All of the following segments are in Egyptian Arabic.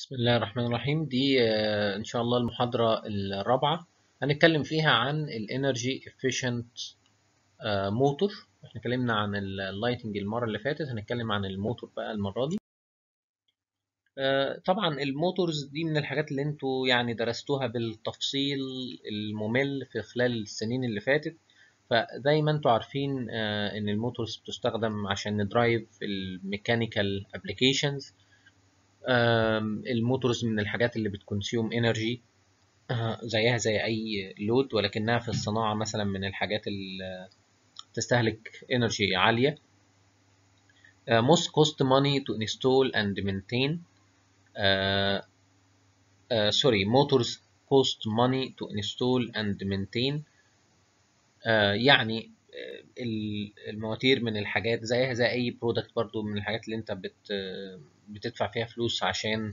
بسم الله الرحمن الرحيم دي آه، إن شاء الله المحاضرة الرابعة هنتكلم فيها عن ال Energy Efficient آه، موتور احنا اتكلمنا عن اللايتنج المرة اللي فاتت هنتكلم عن الموتور بقى المرة دي آه، طبعا الموتورز دي من الحاجات اللي انتوا يعني درستوها بالتفصيل الممل في خلال السنين اللي فاتت فزي ما انتوا عارفين ان الموتورز بتستخدم عشان ندرايف الميكانيكال ابليكيشنز الموتورز من الحاجات اللي بتكونسيوم انرجي زيها زي اي لود ولكنها في الصناعه مثلا من الحاجات اللي تستهلك انرجي عاليه most cost money to install and maintain uh, uh, sorry motors cost money to install and maintain uh, يعني المواتير من الحاجات زيها زي اي برودكت برضو من الحاجات اللي انت بت بتدفع فيها فلوس عشان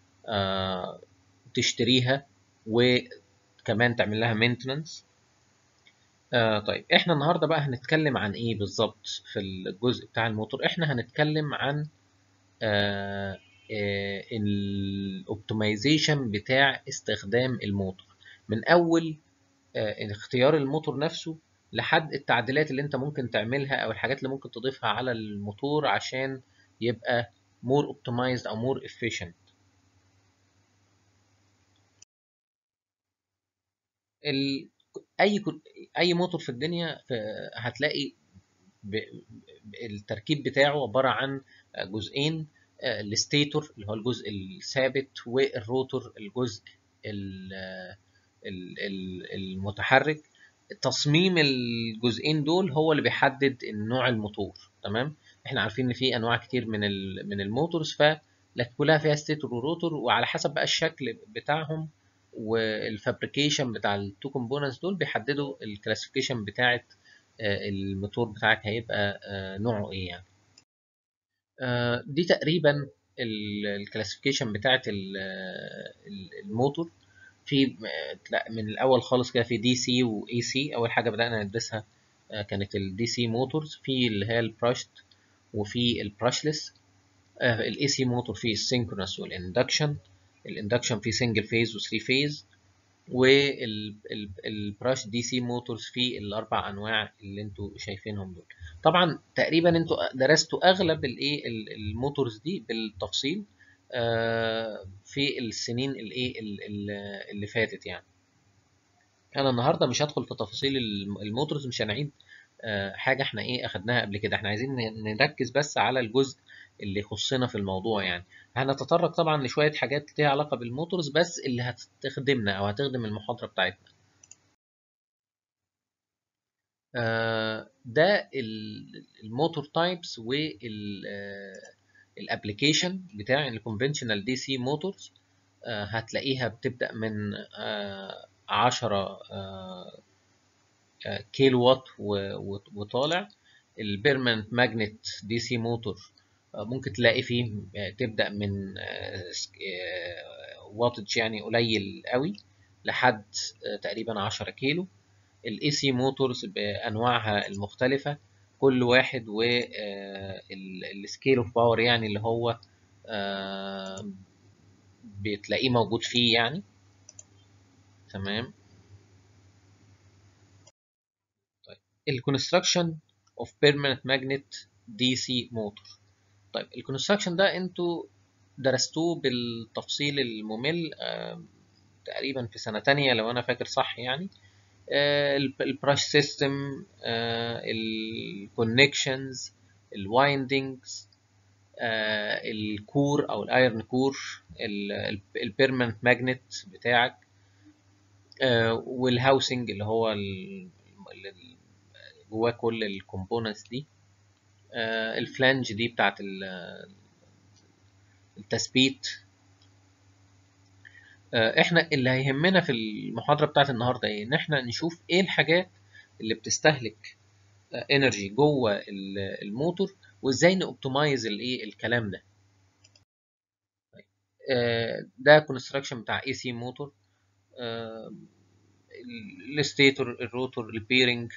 تشتريها وكمان تعمل لها مينتننس طيب احنا النهارده بقى هنتكلم عن ايه بالظبط في الجزء بتاع الموتور احنا هنتكلم عن الاوبتمايزيشن بتاع استخدام الموتور من اول اختيار الموتور نفسه لحد التعديلات اللي انت ممكن تعملها او الحاجات اللي ممكن تضيفها على الموتور عشان يبقى more optimized او more efficient ال... اي اي موتور في الدنيا هتلاقي ب... التركيب بتاعه عباره عن جزئين الستيتور اللي هو الجزء الثابت والروتور الجزء المتحرك تصميم الجزئين دول هو اللي بيحدد النوع الموتور تمام احنا عارفين ان في انواع كتير من من الموتورز ف لكن كلها فيها ستيتور وروتور وعلى حسب بقى الشكل بتاعهم والفابريكيشن بتاع التو كومبوننتس دول بيحددوا الكلاسيفيكيشن بتاعه الموتور بتاعك هيبقى نوعه ايه يعني دي تقريبا الكلاسيفيكيشن بتاعه الموتور في لا من الاول خالص كده في دي سي واي سي اول حاجه بدانا ندرسها كانت الدي سي موتورز في اللي هي البراشت وفي البراشلس الاي سي موتور فيه السينكرونس والاندكشن الاندكشن فيه سنجل فيز وثري فيز والبراش دي سي موتورز فيه الاربع انواع اللي انتوا شايفينهم دول طبعا تقريبا انتوا درستوا اغلب الايه الموتورز دي بالتفصيل في السنين الايه اللي فاتت يعني انا النهارده مش هدخل في تفاصيل الموتورز مش هنعيد حاجه احنا ايه اخدناها قبل كده احنا عايزين نركز بس على الجزء اللي يخصنا في الموضوع يعني هنتطرق طبعا لشويه حاجات ليها علاقه بالموتورز بس اللي هتخدمنا او هتخدم المحاضره بتاعتنا ده الموتور تايبس وال الابلكيشن بتاع الكونفنشنال دي سي موتورز هتلاقيها بتبدا من 10 كيلو وات وطالع البيرمنت ماجنت دي سي موتور ممكن تلاقي فيه تبدا من واتج يعني قليل قوي لحد تقريبا 10 كيلو الاي سي موتورز بانواعها المختلفه كل واحد والسكيل اوف باور يعني اللي هو بتلاقيه موجود فيه يعني تمام طيب الكونستراكشن اوف بيرمننت ماجنت دي سي موتور طيب الكونستراكشن ده انتوا درستوه بالتفصيل الممل تقريبا في سنه تانية لو انا فاكر صح يعني البراش سيستم الكونكشنز الوايندنجز الكور او الايرن كور البيرمننت ماجنت بتاعك والهاوسنج اللي هو اللي جواه كل الكومبوننتس دي الفلانج دي بتاعت التثبيت احنا اللي هيهمنا في المحاضره بتاعت النهارده ايه ان احنا نشوف ايه الحاجات اللي بتستهلك انرجي جوه الموتور وازاي نوبتمايز الايه الكلام ده ده كونستراكشن بتاع اي سي موتور الستيتور الروتور البيرنج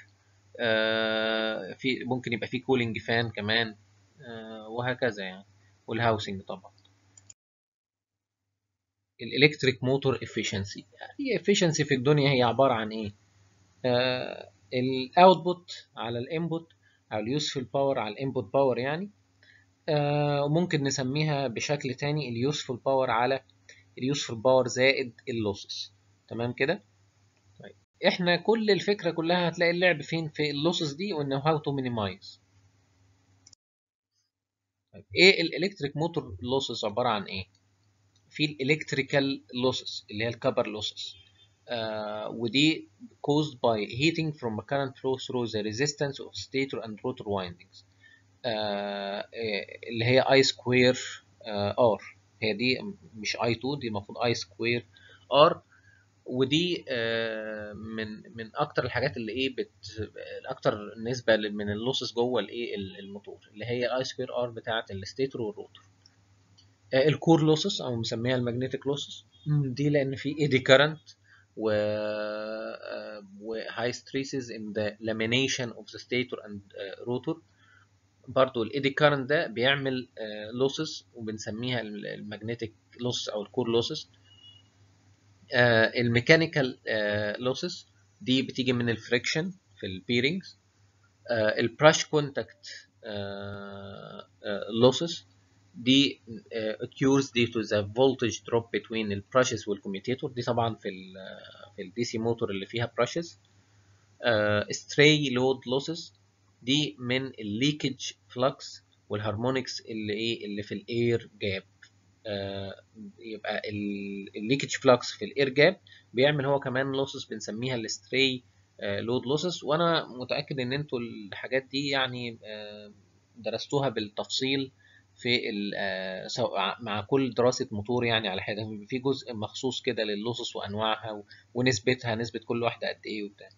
في ممكن يبقى فيه كولينج فان كمان وهكذا يعني والهاوسنج طبعا الالكتريك موتور افيشنسي هي افيشنسي في الدنيا هي عباره عن ايه آه الاوتبوت على الانبوت او اليوسفل باور على الانبوت باور يعني آه وممكن نسميها بشكل تاني اليوسفل باور على اليوسفل باور زائد اللوسز تمام كده طيب احنا كل الفكره كلها هتلاقي اللعب فين في اللوسز دي وان هاو تو مينيمايز طيب ايه الالكتريك موتور لوسز عباره عن ايه في الالكتريكال لوسز اللي هي الكبر لوسز uh, ودي caused by heating from a current flow through the resistance of stator and rotor windings uh, اللي هي I square uh, R هي دي مش I2 دي المفروض I square R ودي من من اكتر الحاجات اللي ايه بت اكتر نسبه من اللوسز جوه الايه الموتور اللي هي اي سكوير ار بتاعه الستيتور والروتور الكور لوسز او مسميها المagnetic لوسز دي لان في ايدي كارنت و و high stresses in the lamination of the stator and rotor برضو الايدي كارنت ده بيعمل لوسز وبنسميها المagnetic لوسز او الكور لوسز الميكانيكال لوسز دي بتيجي من الفريكشن في البيرنجز البراش كونتاكت لوسز دي occurs due to the voltage drop between البراشز والكوميتيتور دي طبعا في ال في الدي سي موتور اللي فيها براشز stray load losses دي من الليكج فلكس والهارمونكس اللي ايه اللي في الاير جاب آه يبقى الليكج فلكس في الاير جاب بيعمل هو كمان لوسز بنسميها الستري لود لوسز وانا متاكد ان انتوا الحاجات دي يعني آه درستوها بالتفصيل في مع كل دراسه موتور يعني على حاجه في جزء مخصوص كده لللوسز وانواعها ونسبتها نسبه كل واحده قد ايه وبتاع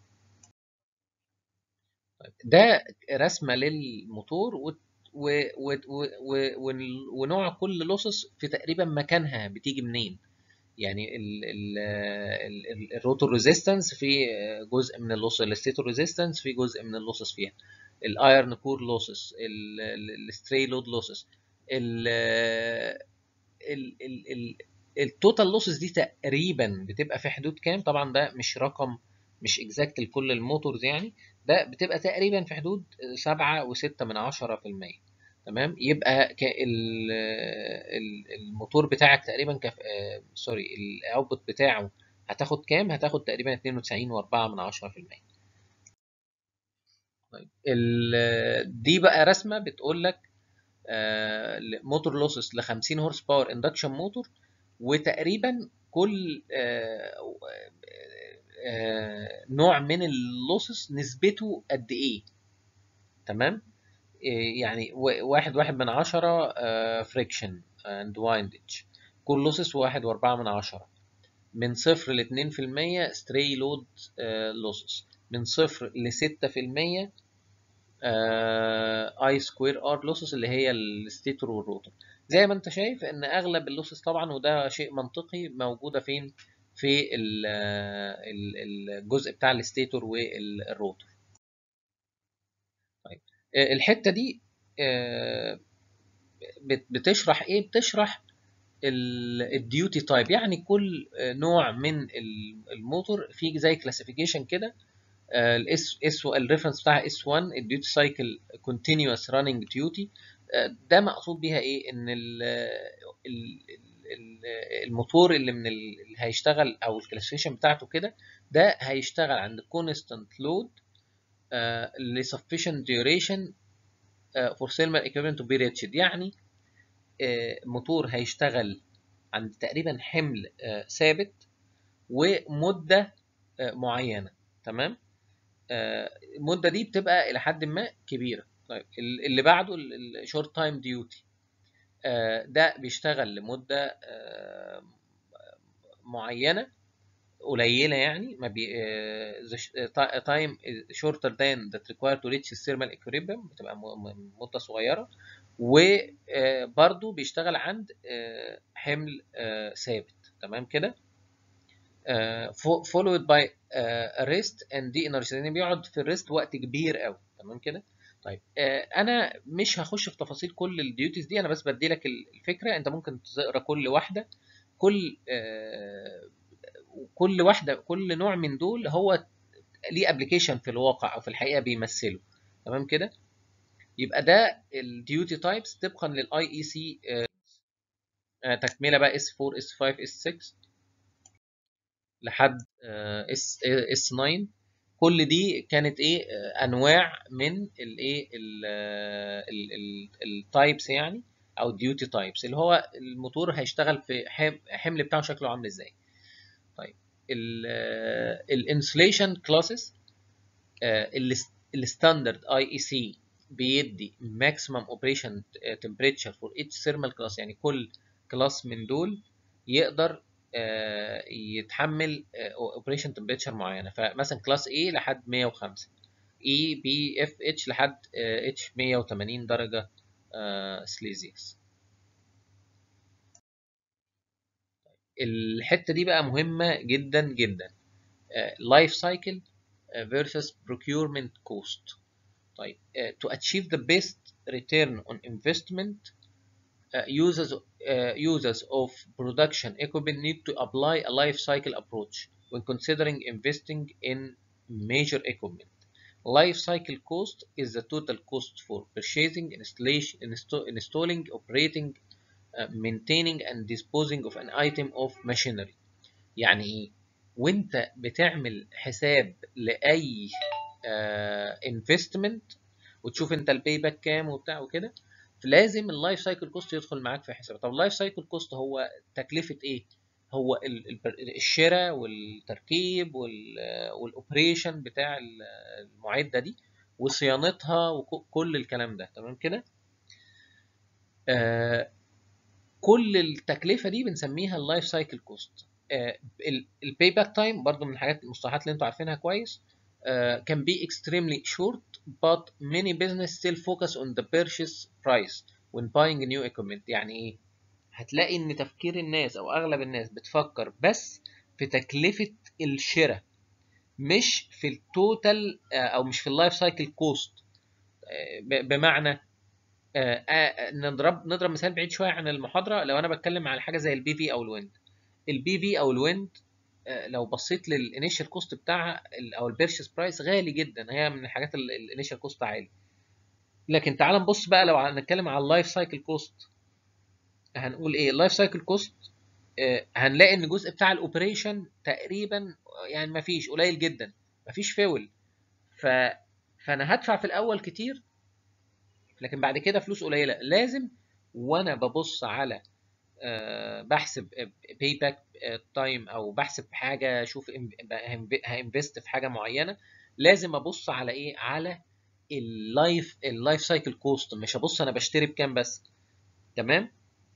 ده رسمه للموتور و و و و ونوع كل لوسس في تقريبا مكانها بتيجي منين يعني ال ال ال الروتور ريزيستنس في جزء من اللوس الستيتور ريزيستنس في جزء من اللوسس فيها الايرن كور لوسس الستري لود لوسس التوتال لوسس دي تقريبا بتبقى في حدود كام طبعا ده مش رقم مش اكزاكت لكل الموتورز يعني ده بتبقى تقريبا في حدود سبعة وستة من عشرة في المية تمام يبقى الموتور بتاعك تقريبا كف... آه سوري الاوتبوت بتاعه هتاخد كام هتاخد تقريبا 92 واربعة من عشرة في المية طيب دي بقى رسمة بتقول لك آه موتور لوسس ل 50 هورس باور اندكشن موتور وتقريبا كل آه آه نوع من اللوسس نسبته قد ايه تمام يعني واحد واحد من عشرة فريكشن اند وايندج كل لوسس واحد واربعة من عشرة من صفر لاتنين في المية ستري لود لوسس من صفر لستة في المية اي سكوير ار لوسس اللي هي الستيتور والروتور زي ما انت شايف ان اغلب اللوسس طبعا وده شيء منطقي موجوده فين في الجزء بتاع الستيتور والروتور طيب الحته دي بتشرح ايه بتشرح الديوتي تايب يعني كل نوع من الموتور فيه زي كلاسيفيكيشن كده الاس اس الريفرنس بتاعها اس 1 الديوتي سايكل كونتينوس راننج ديوتي ده مقصود بيها ايه ان ال الموتور اللي من اللي هيشتغل او الكلاسيفيكيشن بتاعته كده ده هيشتغل عند كونستانت لود ل sufficient duration for thermal equivalent to be reached يعني موتور هيشتغل عند تقريبا حمل ثابت ومده معينه تمام المده دي بتبقى الى حد ما كبيره طيب اللي بعده الشورت تايم ديوتي ده بيشتغل لمده معينه قليله يعني ما بي تايم شورتر ذان ذات ريكواير تو ريتش الثيرمال اكويليبريم بتبقى مده صغيره وبرده بيشتغل عند حمل ثابت تمام كده followed by rest and de-energization يعني بيقعد في الريست وقت كبير قوي تمام كده طيب انا مش هخش في تفاصيل كل الديوتيز دي انا بس بدي لك الفكره انت ممكن تقرا كل واحده كل آه، كل واحده كل نوع من دول هو ليه ابلكيشن في الواقع او في الحقيقه بيمثله تمام كده يبقى ده الديوتي تايبس طبقا للاي اي سي تكمله بقى اس 4 اس 5 اس 6 لحد اس اس 9 كل دي كانت ايه آه، انواع من الايه التايبس يعني او الديوتي تايبس اللي هو الموتور هيشتغل في حم- حمل بتاعه شكله عامل ازاي طيب الانسوليشن كلاسز الستاندرد اي اي سي بيدي maximum operation temperature for each thermal class يعني كل كلاس من دول يقدر آه، يتحمل اوبريشن تمبريتشر معينه فمثلا كلاس A لحد 105 E B F H لحد آه، H 180 درجه آه، سليزيوس الحته دي بقى مهمه جدا جدا لايف سايكل versus procurement cost طيب uh, to achieve the best return on investment uh, users uh, users of production equipment need to apply a life cycle approach when considering investing in major equipment. Life cycle cost is the total cost for purchasing, installation, insta- installing, operating, uh, maintaining, and disposing of an item of machinery. يعني ايه؟ وانت بتعمل حساب لاي انفستمنت وتشوف انت الباي باك كام وبتاع وكده فلازم اللايف سايكل كوست يدخل معاك في حساب طب اللايف سايكل كوست هو تكلفه ايه هو ال- ال- الشراء والتركيب وال- والاوبريشن بتاع ال- المعده دي وصيانتها وكل الكلام ده تمام كده آه كل التكلفه دي بنسميها اللايف سايكل كوست الباي باك تايم برضو من الحاجات المصطلحات اللي انتوا عارفينها كويس uh, can be extremely short but many business still focus on the purchase price when buying new equipment يعني ايه هتلاقي ان تفكير الناس او اغلب الناس بتفكر بس في تكلفة الشراء مش في التوتال او مش في اللايف سايكل كوست بمعنى آه، آه، نضرب نضرب مثال بعيد شويه عن المحاضره لو انا بتكلم على حاجه زي البي في او الويند البي في او الويند آه، لو بصيت للانيشال كوست بتاعها ال- او البيرشيس برايس غالي جدا هي من الحاجات الانيشال كوست عالي لكن تعال نبص بقى لو هنتكلم على اللايف سايكل كوست هنقول ايه اللايف سايكل كوست هنلاقي ان الجزء بتاع الاوبريشن تقريبا يعني ما فيش قليل جدا ما فيش فيول ف فانا هدفع في الاول كتير لكن بعد كده فلوس قليله لازم وانا ببص على آه، بحسب باي باك تايم او بحسب حاجه اشوف هانفست في حاجه معينه لازم ابص على ايه على اللايف اللايف سايكل كوست مش هبص انا بشتري بكام بس تمام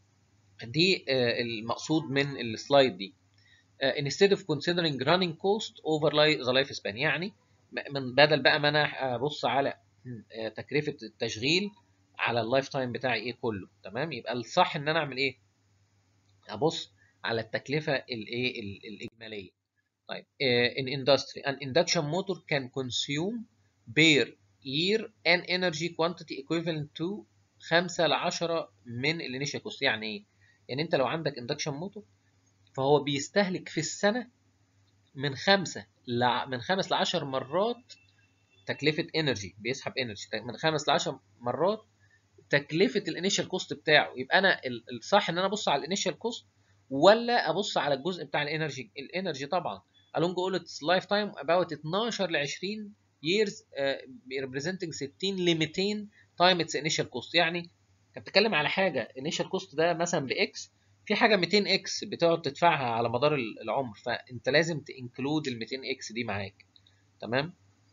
دي آه، المقصود من السلايد دي آه، instead of considering running cost over li- the life span يعني م- من بدل بقى ما انا ابص على آه، تكلفه التشغيل على اللايف تايم بتاعي ايه كله تمام يبقى الصح ان انا اعمل ايه ابص على التكلفه الايه ال- الاجماليه طيب آه، in industry an induction motor can consume per year an energy quantity equivalent to 5 ل 10 من الانيشال كوست يعني ايه يعني انت لو عندك induction motor فهو بيستهلك في السنه من 5 ل من 5 ل 10 مرات تكلفه انرجي بيسحب انرجي من 5 ل 10 مرات تكلفه الانيشال كوست بتاعه يبقى انا ال- الصح ان انا ابص على الانيشال كوست ولا ابص على الجزء بتاع الانرجي الانرجي طبعا along all its lifetime about 12 ل 20 years uh, representing 60 ل 200 time its initial cost يعني انت بتتكلم على حاجه initial cost ده مثلا باكس في حاجه 200 اكس بتقعد تدفعها على مدار ال- العمر فانت لازم تنكلود ال 200 اكس دي معاك تمام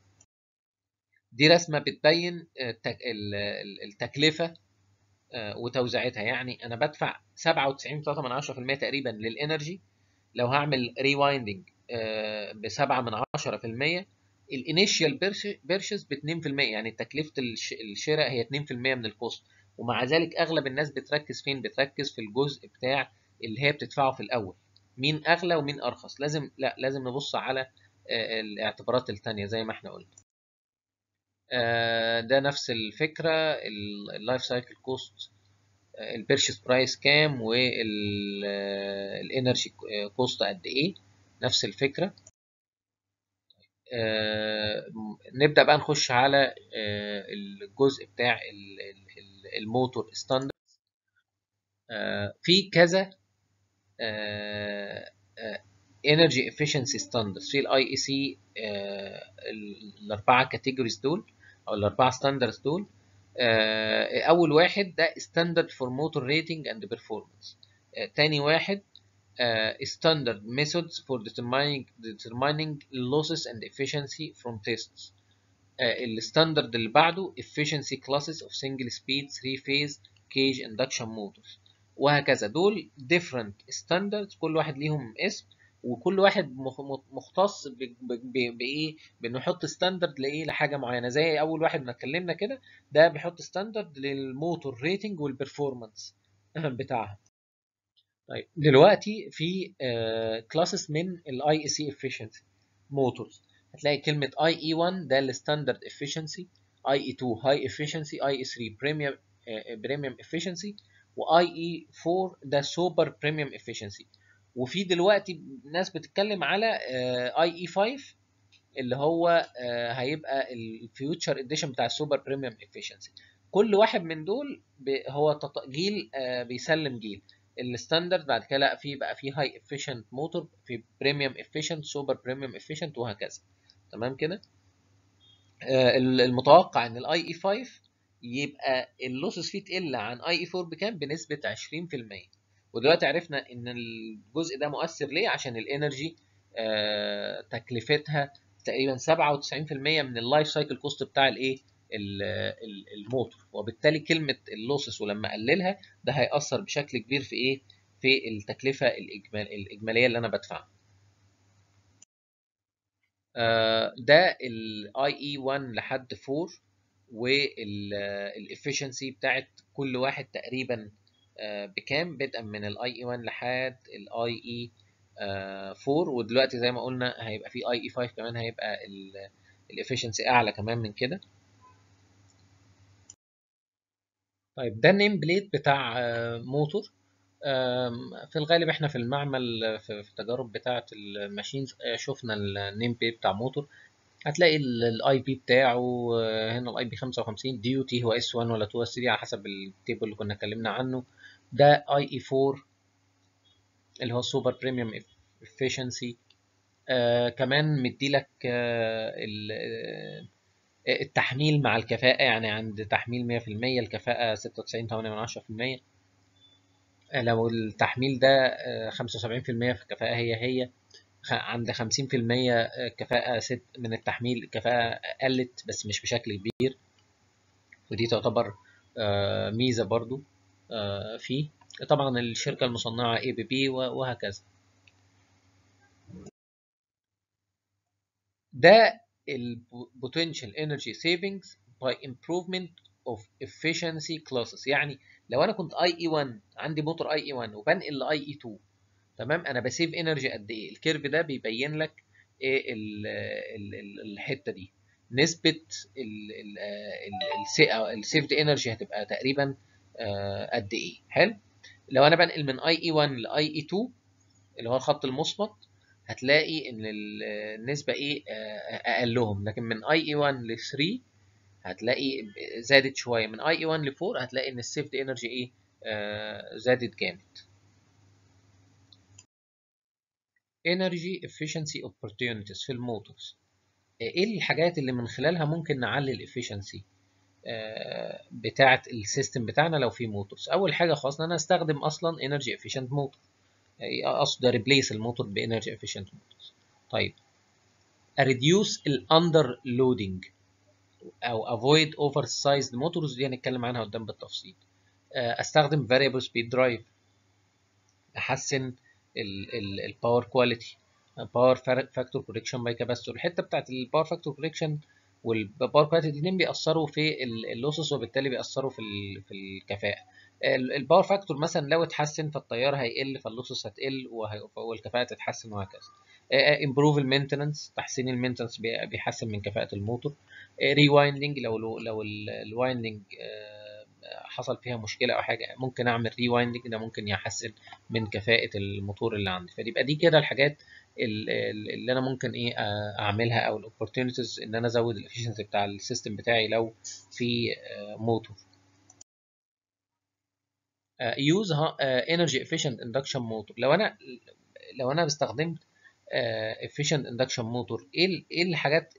دي رسمه بتبين آه، التك- ال- ال- التكلفه آه، وتوزيعتها يعني انا بدفع 97.8% تقريبا للانرجي لو هعمل ريوايندنج ب 7 من 10% الانيشال بيرشيز ب 2% يعني تكلفه الش- الشراء هي 2% من الكوست ومع ذلك اغلب الناس بتركز فين بتركز في الجزء بتاع اللي هي بتدفعه في الاول مين اغلى ومين ارخص لازم لا لازم نبص على آه، الاعتبارات التانية زي ما احنا قلنا آه، ده نفس الفكره اللايف سايكل كوست البيرشيس برايس كام والانرجي كوست قد ايه نفس الفكره آه نبدا بقى نخش على آه الجزء بتاع الموتور ستاندرد آه في كذا انرجي افشنسي ستاندردز في الاي اي سي الاربعه كاتيجوريز دول او الاربعه ستاندردز دول اول واحد ده ستاندرد فور موتور ريتنج اند بيرفورمانس تاني واحد ستاندرد ميثودز فور determining determining losses and efficiency from tests الستاندرد اللي بعده efficiency classes of single speed 3 phase cage induction motors وهكذا دول different standards كل واحد ليهم اسم وكل واحد مختص بايه بانه يحط ستاندرد لايه لحاجه معينه زي اول واحد ما اتكلمنا كده ده بيحط ستاندرد للموتور ريتنج والبرفورمانس بتاعها طيب دلوقتي في كلاسز من الاي اي سي افشنسي موتورز هتلاقي كلمه اي اي 1 ده الستاندرد افشنسي اي اي 2 هاي افشنسي اي اي 3 بريميوم بريميوم افشنسي واي اي 4 ده سوبر بريميوم افشنسي وفي دلوقتي ناس بتتكلم على اي اي 5 اللي هو هيبقى الفيوتشر اديشن بتاع السوبر بريميوم افشنسي كل واحد من دول هو جيل بيسلم جيل الستاندرد بعد كده لا في بقى في هاي افيشنت موتور في بريميوم افيشنت سوبر بريميوم افيشنت وهكذا تمام كده المتوقع ان الاي اي 5 يبقى اللوسز فيه تقل عن اي اي 4 بكام بنسبه 20% ودلوقتي عرفنا ان الجزء ده مؤثر ليه عشان الانرجي آه تكلفتها تقريبا 97% من اللايف سايكل كوست بتاع الايه الموتور وبالتالي كلمه اللوسس ولما اقللها ده هيأثر بشكل كبير في ايه في التكلفه الإجمال الاجماليه اللي انا بدفعها آه ده الاي اي 1 لحد 4 والافشنسي بتاعت كل واحد تقريبا بكام بدءا من الاي اي 1 لحد الاي اي 4 ودلوقتي زي ما قلنا هيبقى في اي اي 5 كمان هيبقى الافشنسي اعلى كمان من كده طيب ده النيم بليت بتاع موتور في الغالب احنا في المعمل في التجارب بتاعه الماشينز شفنا النيم بليت بتاع موتور هتلاقي الاي بي بتاعه هنا الاي بي 55 دي يو تي هو اس 1 ولا 2 اس 3 على حسب التيبل اللي كنا اتكلمنا عنه ده اي اي 4 اللي هو سوبر بريميوم افشنسي كمان مديلك آه التحميل مع الكفاءة يعني عند تحميل 100% الكفاءة 96.8% لو التحميل ده 75% في الكفاءة هي هي عند 50% كفاءة ست من التحميل الكفاءة قلت بس مش بشكل كبير ودي تعتبر ميزة برضو فيه طبعا الشركة المصنعة اي بي بي وهكذا ده ال potential energy savings by improvement of efficiency classes يعني لو انا كنت اي اي 1 عندي موتور اي اي 1 وبنقل لاي اي 2 تمام انا بسيف انرجي قد ايه الكيرف ده بيبين لك ايه ال ال ال الحته دي نسبه السيفد انرجي هتبقى تقريبا قد ايه حلو لو انا بنقل من اي اي 1 لاي اي 2 اللي هو الخط المصمت هتلاقي ان النسبه ايه اقلهم لكن من اي اي 1 ل 3 هتلاقي زادت شويه من اي اي 1 ل 4 هتلاقي ان السيفد انرجي ايه زادت جامد energy efficiency opportunities في الموتورز ايه الحاجات اللي من خلالها ممكن نعلي الافشنسي بتاعه السيستم بتاعنا لو في موتورز اول حاجه خالص ان انا استخدم اصلا energy efficient موتور اقصد ريبليس الموتور بانرجي efficient موتورز طيب reduce الاندر لودنج او avoid oversized motors دي هنتكلم عنها قدام بالتفصيل استخدم variable speed drive احسن الباور كواليتي باور فاكتور كوريكشن باي كاباستور الحته بتاعت الباور فاكتور كوريكشن والباور كواليتي الاثنين بيأثروا في اللوسس وبالتالي بيأثروا في في الكفاءة الباور فاكتور مثلا لو اتحسن فالتيار هيقل فاللوسس هتقل والكفاءة تتحسن وهكذا امبروف المينتننس تحسين المينتننس بيحسن من كفاءة الموتور ريوايندنج لو لو الوايندنج حصل فيها مشكله او حاجه ممكن اعمل ريوايندنج ده ممكن يحسن من كفاءه الموتور اللي عندي فيبقى دي كده الحاجات اللي انا ممكن ايه اعملها او الاوبورتونيتيز ان انا ازود الافشنسي بتاع السيستم بتاعي لو في موتور يوز انرجي افيشنت اندكشن موتور لو انا لو انا استخدمت efficient اندكشن موتور ايه ايه الحاجات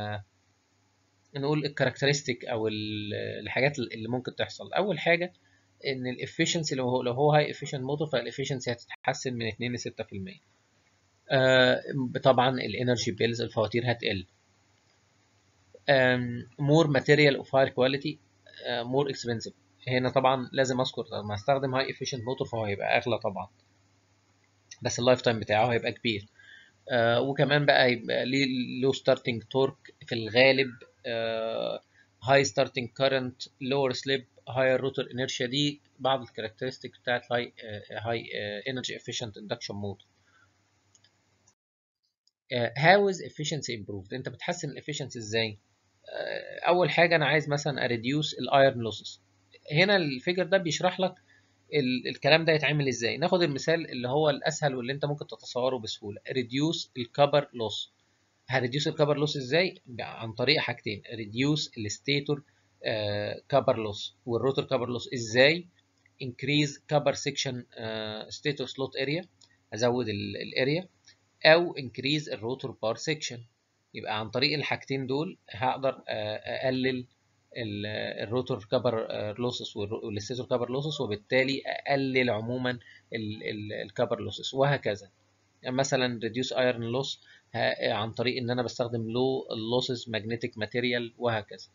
نقول الكاركترستيك او الحاجات اللي ممكن تحصل اول حاجه ان الافشنسي لو هو لو هو هاي افيشنت موتور فالافشنسي هتتحسن من 2 ل 6% آه طبعا الانرجي بيلز الفواتير هتقل مور ماتيريال اوف هاير كواليتي مور اكسبنسيف هنا طبعا لازم اذكر لما استخدم هاي افيشنت موتور فهو هيبقى اغلى طبعا بس اللايف تايم بتاعه هيبقى كبير آه وكمان بقى هيبقى ليه لو ستارتنج تورك في الغالب هاي ستارتنج كارنت لور سليب هاير روتر انيرشيا دي بعض الكاركترستيك بتاعت هاي هاي انرجي افيشنت اندكشن موتور هاو از efficiency improved انت بتحسن الافشنسي ازاي uh, اول حاجه انا عايز مثلا اريديوس الايرن لوسز هنا الفيجر ده بيشرح لك ال الكلام ده يتعمل ازاي ناخد المثال اللي هو الاسهل واللي انت ممكن تتصوره بسهوله ريديوس الكبر لوس هريديوس الكبر لوس ازاي عن طريق حاجتين ريديوس الستيتور كبر لوس والروتور كبر لوس ازاي انكريز كبر سيكشن ستيتور سلوت اريا ازود الاريا او انكريز الروتور بار سيكشن يبقى عن طريق الحاجتين دول هقدر اقلل الروتور كبر لوسس والستيتور كبر لوسس وبالتالي اقلل عموما الكبر لوسس وهكذا يعني مثلا ريديوس ايرون لوس عن طريق ان انا بستخدم لو لوسز ماجنتيك ماتيريال وهكذا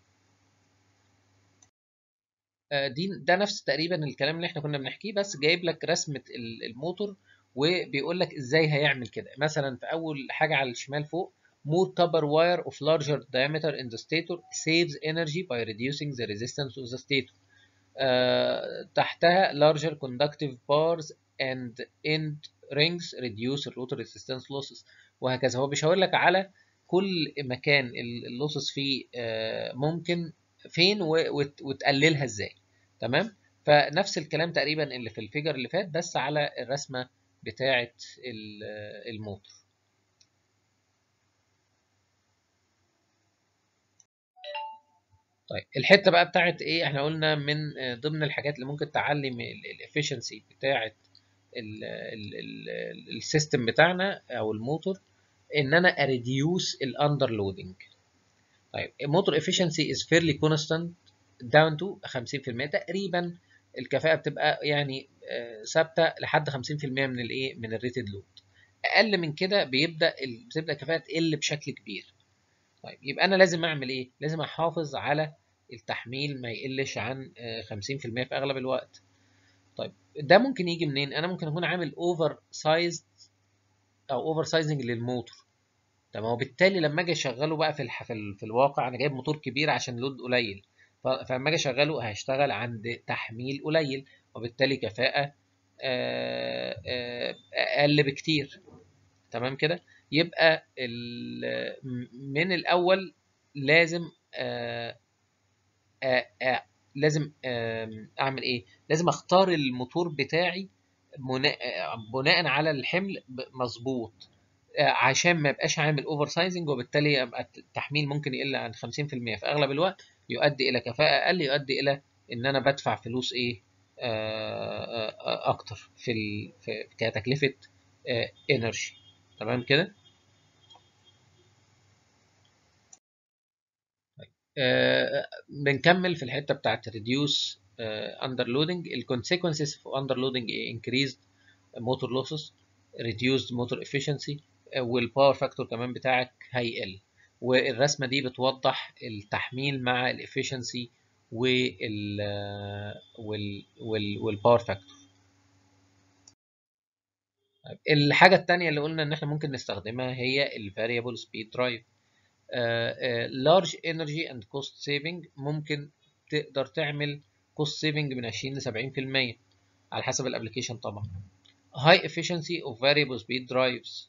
دي ده نفس تقريبا الكلام اللي احنا كنا بنحكيه بس جايب لك رسمه الموتور وبيقول لك ازاي هيعمل كده مثلا في اول حاجه على الشمال فوق more copper wire of larger diameter in the stator saves energy by reducing the resistance of the stator uh, تحتها larger conductive bars and end rings reduce rotor resistance losses وهكذا هو بيشاور لك على كل مكان اللوسز فيه uh, ممكن فين وتقللها ازاي تمام فنفس الكلام تقريبا اللي في الفيجر اللي فات بس على الرسمه بتاعه الموتور طيب الحته بقى بتاعت ايه احنا قلنا من ضمن الحاجات اللي ممكن تعلي من الافشنسي بتاعه السيستم بتاعنا او الموتور ان انا اريديوس الاندر لودنج طيب الموتور افشنسي از فيرلي كونستانت داون تو 50% تقريبا الكفاءه بتبقى يعني ثابته لحد 50% من الايه من الريتد لود اقل من كده بيبدا بتبدا الكفاءه تقل بشكل كبير طيب يبقى انا لازم اعمل ايه لازم احافظ على التحميل ما يقلش عن 50% في اغلب الوقت طيب ده ممكن يجي منين انا ممكن اكون عامل اوفر سايزد او اوفر سايزنج للموتور تمام وبالتالي لما اجي اشغله بقى في الح... في, ال... في الواقع انا جايب موتور كبير عشان لود قليل ف... فلما اجي اشغله هيشتغل عند تحميل قليل وبالتالي كفاءه اقل بكتير تمام كده يبقى من الاول لازم آآ آآ لازم آآ اعمل ايه لازم اختار الموتور بتاعي بناء على الحمل مظبوط عشان ما يبقاش عامل اوفر سايزنج وبالتالي يبقى التحميل ممكن يقل عن 50% في اغلب الوقت يؤدي الى كفاءه اقل يؤدي الى ان انا بدفع فلوس ايه اكتر في, في كتكلفه انرجي تمام كده آه بنكمل في الحته بتاعت reduce اندر لودنج الكونسيكونسز في اندر لودنج increased motor losses reduced motor efficiency والباور فاكتور كمان بتاعك هيقل والرسمه دي بتوضح التحميل مع الافشنسي وال وال وال والباور فاكتور الحاجه الثانيه اللي قلنا ان احنا ممكن نستخدمها هي الفاريبل سبيد درايف لارج انرجي اند كوست سيفنج ممكن تقدر تعمل كوست سيفنج من 20 ل 70% على حسب الابلكيشن طبعا هاي efficiency اوف variable speed drives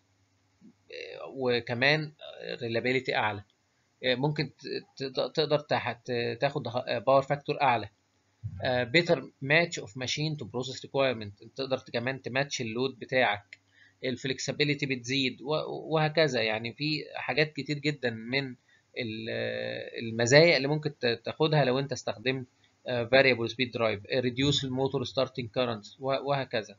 وكمان reliability اعلى ممكن تقدر تاخد باور فاكتور اعلى better match of machine to process requirement تقدر كمان تماتش اللود بتاعك الفلكسبيليتي بتزيد وهكذا يعني في حاجات كتير جدا من المزايا اللي ممكن تاخدها لو انت استخدمت variable speed drive reduce الموتور starting currents وهكذا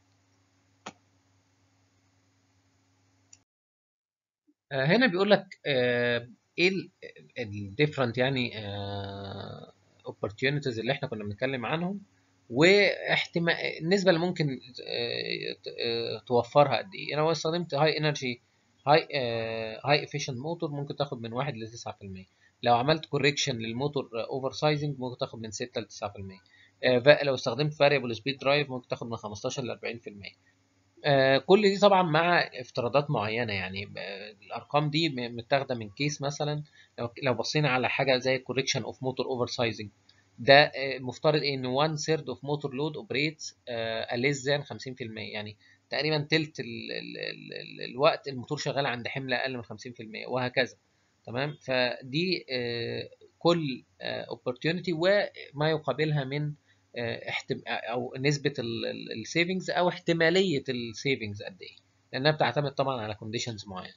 هنا بيقول لك ايه الديفرنت يعني opportunities اللي احنا كنا بنتكلم عنهم واحتمال النسبه اللي ممكن توفرها قد ايه انا لو استخدمت هاي انرجي هاي هاي افيشنت موتور ممكن تاخد من 1 ل 9% لو عملت كوريكشن للموتور اوفر سايزنج ممكن تاخد من 6 ل 9% لو استخدمت فاريبل سبيد درايف ممكن تاخد من 15 ل 40% كل دي طبعا مع افتراضات معينه يعني الارقام دي متاخده من كيس مثلا لو لو بصينا على حاجه زي كوريكشن اوف موتور اوفر سايزنج ده مفترض ان 1 ثيرد اوف موتور لود اوبريتس less than 50% يعني تقريبا تلت ال ال ال الوقت الموتور شغال عند حمل اقل من 50% وهكذا تمام فدي كل opportunity وما يقابلها من او نسبه السيفنجز او احتماليه السيفنجز قد ايه لانها بتعتمد طبعا على كونديشنز معينه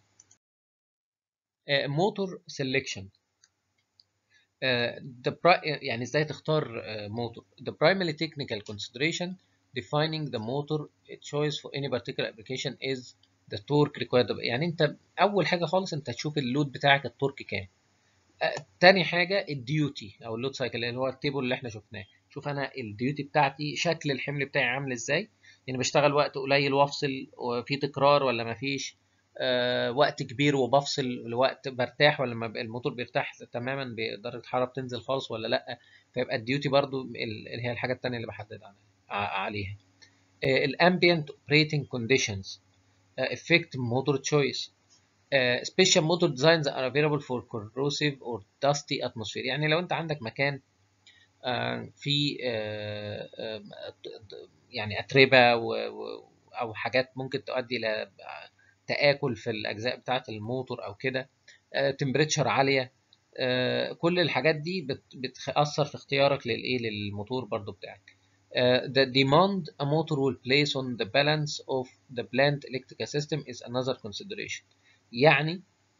موتور سيلكشن يعني ازاي تختار موتور the primary technical consideration defining the motor choice for any particular application is the torque required يعني انت اول حاجه خالص انت تشوف اللود بتاعك التورك كام تاني حاجه الديوتي او اللود سايكل اللي هو التيبل اللي احنا شفناه شوف انا الديوتي بتاعتي شكل الحمل بتاعي عامل ازاي يعني بشتغل وقت قليل وافصل وفي تكرار ولا مفيش أه وقت كبير وبفصل الوقت برتاح ولا ما الموتور بيرتاح تماما درجه الحراره بتنزل خالص ولا لا فيبقى الديوتي برضو اللي هي الحاجه الثانيه اللي بحدد عليها الامبيانت اوبريتنج كونديشنز affect motor choice uh, special motor designs are available for corrosive or dusty atmosphere يعني لو انت عندك مكان uh, في uh, يعني اتربه و, و, او حاجات ممكن تؤدي الى تآكل في الأجزاء بتاعة الموتور أو كده تمبريتشر عالية كل الحاجات دي بتأثر في اختيارك للإيه للموتور برضو بتاعك the demand a motor will place on the balance of the plant electrical system is another consideration يعني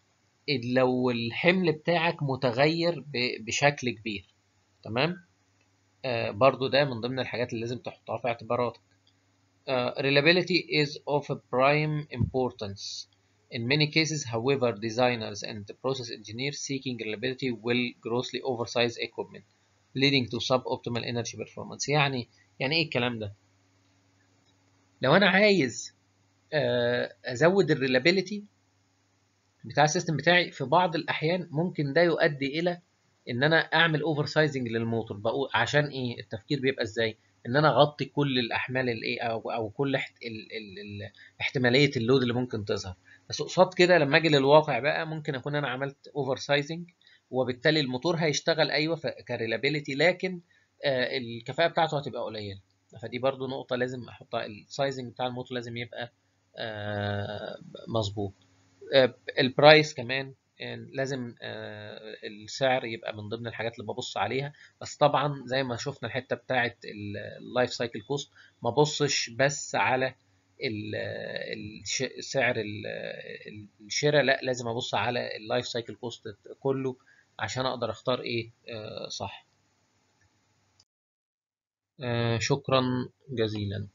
لو الحمل بتاعك متغير بشكل كبير تمام برضو ده من ضمن الحاجات اللي لازم تحطها في اعتباراتك Uh, reliability is of a prime importance. In many cases, however, designers and the process engineers seeking reliability will grossly oversize equipment, leading to suboptimal energy performance. يعني يعني ايه الكلام ده؟ لو انا عايز uh, ازود الريلابيليتي بتاع السيستم بتاعي في بعض الاحيان ممكن ده يؤدي الى ان انا اعمل اوفر سايزنج للموتور بقول عشان ايه التفكير بيبقى ازاي ان انا اغطي كل الاحمال الايه او او كل احت... ال... ال... ال... احتماليه اللود اللي ممكن تظهر بس قصاد كده لما اجي للواقع بقى ممكن اكون انا عملت اوفر سايزنج وبالتالي الموتور هيشتغل ايوه كريلابيليتي لكن آه الكفاءه بتاعته هتبقى قليله فدي برضو نقطه لازم احطها السايزنج بتاع الموتور لازم يبقى آه مظبوط آه البرايس كمان يعني لازم السعر يبقى من ضمن الحاجات اللي ببص عليها بس طبعا زي ما شفنا الحته بتاعه اللايف سايكل كوست ما ببصش بس على سعر الشراء لا لازم ابص على اللايف سايكل كوست كله عشان اقدر اختار ايه صح شكرا جزيلا